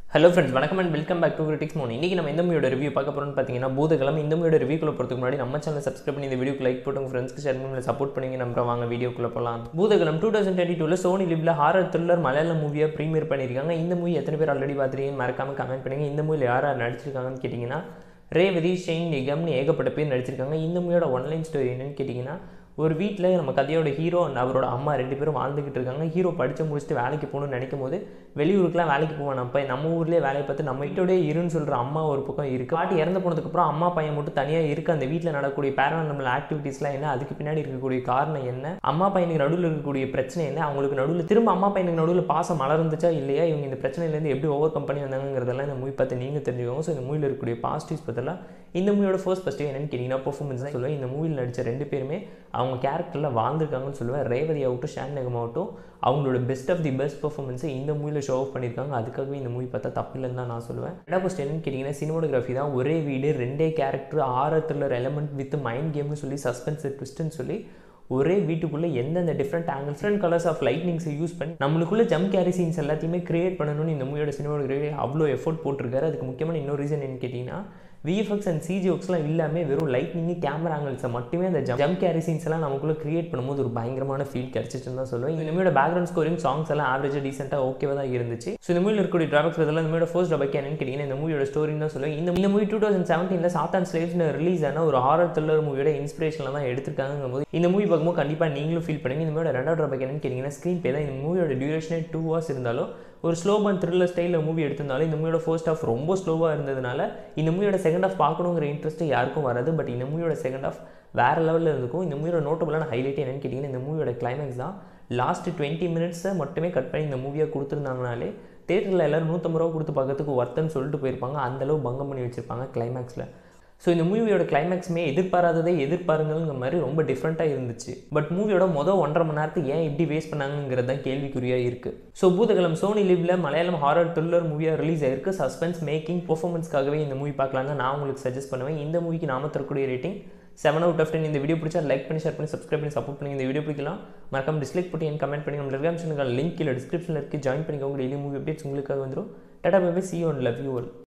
hello friends வணக்கம் and welcome back to critics மோன் இன்றைக்கி நம்ம எந்த மூவியோட ரிவ்யூ பார்க்க போகிறோம்னு பார்த்தீங்கன்னா பூதகிழமை இந்த மூவியோட ரிவ்யூக்குள்ள போகிறதுக்கு முன்னாடி நம்ம சேனல் சப்ஸ்கிரைப் பண்ணி இந்த வீடியோக்கு லைக் போட்டு உங்கள் ஃப்ரெண்ட்ஸ்க்கு ஷேர் பண்ணி சப்போர்ட் பண்ணி நம்ம வாங்க வீடியோக்குள்ள போகலாம் பூதகிழம் டூ தௌசண்ட் டுவெண்ட்டி டூவில் சோனி லிப்ல ஹாரர் த்ரில்லர் மலையாளம் மூவியாக ப்ரீமியர் பண்ணியிருக்காங்க இந்த மூவி எத்தனை பேர் ஆல்ரெடி பார்த்துருக்கீங்க மறக்காமல் கமெண்ட் பண்ணுங்க இந்த மூவியில் யார் யார் நடிச்சிருக்காங்கன்னு கேட்டிங்கன்னா ரேவதி ஷெயின் நிகம்னு ஏகப்பட்ட பேர் நடிச்சிருக்காங்க இந்த மூவியோட ஒன்லைன் ஸ்டோரி என்னன்னு கேட்டிங்கன்னா ஒரு வீட்டில் நம்ம கதையோட ஹீரோ அண்ட் அவரோட அம்மா ரெண்டு பேரும் வாழ்ந்துக்கிட்டு இருக்காங்க ஹீரோ படித்து முடிச்சுட்டு வேலைக்கு போகணும்னு நினைக்கும் போது வெளியூருக்குலாம் வேலைக்கு போவான் அப்போ நம்ம ஊர்லேயே வேலையை பார்த்து நம்ம வீட்டோடய இருன்னு சொல்கிற அம்மா ஒரு பக்கம் இருக்குது பாட்டி இறந்து போனதுக்கப்புறம் அம்மா பையன் மட்டும் தனியாக இருக்குது அந்த வீட்டில் நடக்கக்கூடிய பேரானமல் ஆக்டிவிட்டீஸ்லாம் என்ன அதுக்கு பின்னாடி இருக்கக்கூடிய காரணம் என்ன அம்மா பையனுக்கு நடுவில் இருக்கக்கூடிய பிரச்சனை என்ன அவங்களுக்கு நடுவில் திரும்ப அம்மா பையனுக்கு நடுவில் பாசம் மலர்ந்துச்சா இல்லையா இவங்க இந்த பிரச்சனையிலேருந்து எப்படி ஓவர் கம் பண்ணி வந்தாங்கிறதெல்லாம் இந்த மூவி பார்த்து நீங்கள் தெரிஞ்சுக்கோங்க ஸோ இந்த மூவியில் இருக்கக்கூடிய பாசிட்டிவ்ஸ் பற்றிலாம் இந்த மூவியோட ஃபர்ஸ்ட் ஃபஸ்ட்டு என்னன்னு கேட்டிங்கன்னா பர்ஃபார்மன்ஸ் தான் சொல்லுவேன் இந்த மூவியில் நடித்த ரெண்டு பேருமே அவங்க கேரக்டரில் வாழ்ந்துருக்காங்கன்னு சொல்லுவேன் ரேவதி ஆகட்டும் ஷான் நெகம் ஆகட்டும் அவங்களோட பெஸ்ட் ஆஃப் தி பெஸ்ட் பர்ஃபார்மன்ஸை இந்த மூவியில் ஷோ ஆஃப் பண்ணியிருக்காங்க அதுக்காகவே இந்த மூவி பார்த்தா தப்பில்லைன்னு தான் நான் சொல்லுவேன் ரெண்டாவது ஃபஸ்ட் என்னன்னு கேட்டிங்கன்னா சினிமோகிராஃபி தான் ஒரே வீடு ரெண்டே கேரக்டர் ஆறு த்ரில்லர் எலமெண்ட் வித் மைண்ட் கேம்னு சொல்லி சஸ்பென்ஸ் ட்விஸ்ட்னு சொல்லி ஒரே வீட்டுக்குள்ளே எந்தெந்த different angle different colours of லைட்னிங்ஸை யூஸ் பண்ணி நம்மளுக்குள்ள ஜம் கேரி சீன்ஸ் எல்லாத்தையுமே கிரியேட் பண்ணணும்னு இந்த மூவியோட சினிமாட்டோகிராஃபி அவ்வளோ எஃபோர்ட் போட்டிருக்காரு அதுக்கு முக்கியமான இன்னொரு ரீசன் என்ன கேட்டிங்கன்னா விஎஃப்எக்ஸ் அண்ட் சிஜி ஒர்க்ஸ்லாம் இல்லாமல் வெறும் லைட்னிங் கேமரா ஆங்கிள்ஸை மட்டுமே அந்த ஜம் கேரி சீன்ஸ் எல்லாம் நமக்குள்ளே கிரியேட் பண்ணும்போது ஒரு பயங்கரமான ஃபீல் கிடச்சிச்சுன்னு தான் சொல்லுவேன் இந்த மூவியோட பேக்ரவுண்ட் ஸ்கோரிங் சாங்ஸ் எல்லாம் ஆவரேஜாக டீசெண்டாக ஓகேவாக தான் இருந்துச்சு ஸோ இந்த மூவியில் இருக்கக்கூடிய ட்ராபிக்ஸ் இதெல்லாம் இந்த மூவியோட ஃபர்ஸ்ட் ட்ராபிக் என்னன்னு கேட்டிங்கன்னா இந்த மூவியோட ஸ்டோரின்னு தான் சொல்லுவேன் இந்த இந்த மூவி டூ தௌசண்ட் செவன்டீனில் சாத்தான் ஸ்லேவ்ஸ்னு ரிலீஸ் ஆன ஒரு ஹாரர் த்ரில்லர் மூவியோட இன்ஸ்பிரேஷனில் தான் எடுத்திருக்காங்க போது இந்த மூவி பார்க்கும்போது கண்டிப்பாக நீங்களும் ஃபீல் பண்ணுங்க இந்த மூவியோட ரெண்டாவது ட்ராபிக் என்னன்னு கேட்டிங்கன்னா ஸ்க்ரீன் பே தான் இந்த மூவியோட டியூரேஷனே டூ ஹவர்ஸ் இருந்தாலும் ஒரு ஸ்லோ அண்ட் த்ரில்லர் ஸ்டைலில் மூவி எடுத்திருந்தாலும் இந்த மூவியோட ஃபர்ஸ்ட் ஆஃப் ரொம்ப ஸ்லோவாக இருந்ததுனால இந்த மூவியோட செகண்ட் ஆஃப் பார்க்கணுங்கிற இன்ட்ரெஸ்ட் யாருக்கும் வராது பட் இந்த மூவியோட செகண்ட் ஆஃப் வேறு லெவலில் இருக்கும் இந்த மூவியோட நோட்டபுளான ஹைலைட் என்னன்னு கேட்டிங்கன்னா இந்த மூவியோட கிளைமேக்ஸ் தான் லாஸ்ட் டுவெண்ட்டி மினிட்ஸை மட்டுமே கட் பண்ணி இந்த மூவியை கொடுத்துருந்தாங்கனாலே தேட்டரில் எல்லோரும் நூற்றம்பது ரூபா கொடுத்து பார்க்கறதுக்கு ஒர்த்தன்னு சொல்லிட்டு போயிருப்பாங்க அந்தளவு பங்கம் பண்ணி வச்சுருப்பாங்க கிளைமேக்ஸில் ஸோ இந்த மூவியோட கிளைமேக்ஸுமே எதிர்பாராததே எதிர்பாருங்கிற மாதிரி ரொம்ப டிஃப்ரெண்ட்டாக இருந்துச்சு பட் மூவியோட மொதல் ஒன்றரை மணி நேரத்துக்கு ஏன் இப்படி வேஸ்ட் பண்ணாங்கிறது தான் கேள்விக்குறியாக இருக்குது ஸோ பூதகலம் சோனி லிவ்ல மலையாளம் ஹாரர் த்ரில்லர் மூவியாக ரிலீஸ் ஆயிருக்கு சஸ்பென்ஸ் மேக்கிங் பர்ஃபார்மன்ஸ்க்காகவே இந்த மூவி பார்க்கலாம் தான் நான் உங்களுக்கு சஜஸ்ட் பண்ணுவேன் இந்த மூவிக்கு நாம தரக்கூடிய rating seven out of ten இந்த வீடியோ பிடிச்சா லைக் பண்ணி ஷேர் பண்ணி சப்ஸ்கிரைப் பண்ணி சப்போர்ட் பண்ணி இந்த வீடியோ பிடிக்கலாம் மறக்காம டிஸ்லைக் போட்டு என் கமெண்ட் பண்ணி நம்ம டெலிகிராம் சேனல் லிங்க் கீழே டிஸ்கிரிப்ஷனில் இருக்குது ஜாயின் பண்ணிக்கோங்க டெய்லி மூவி அப்டேட்ஸ் உங்களுக்காக வந்துடும் tata bye see one love you all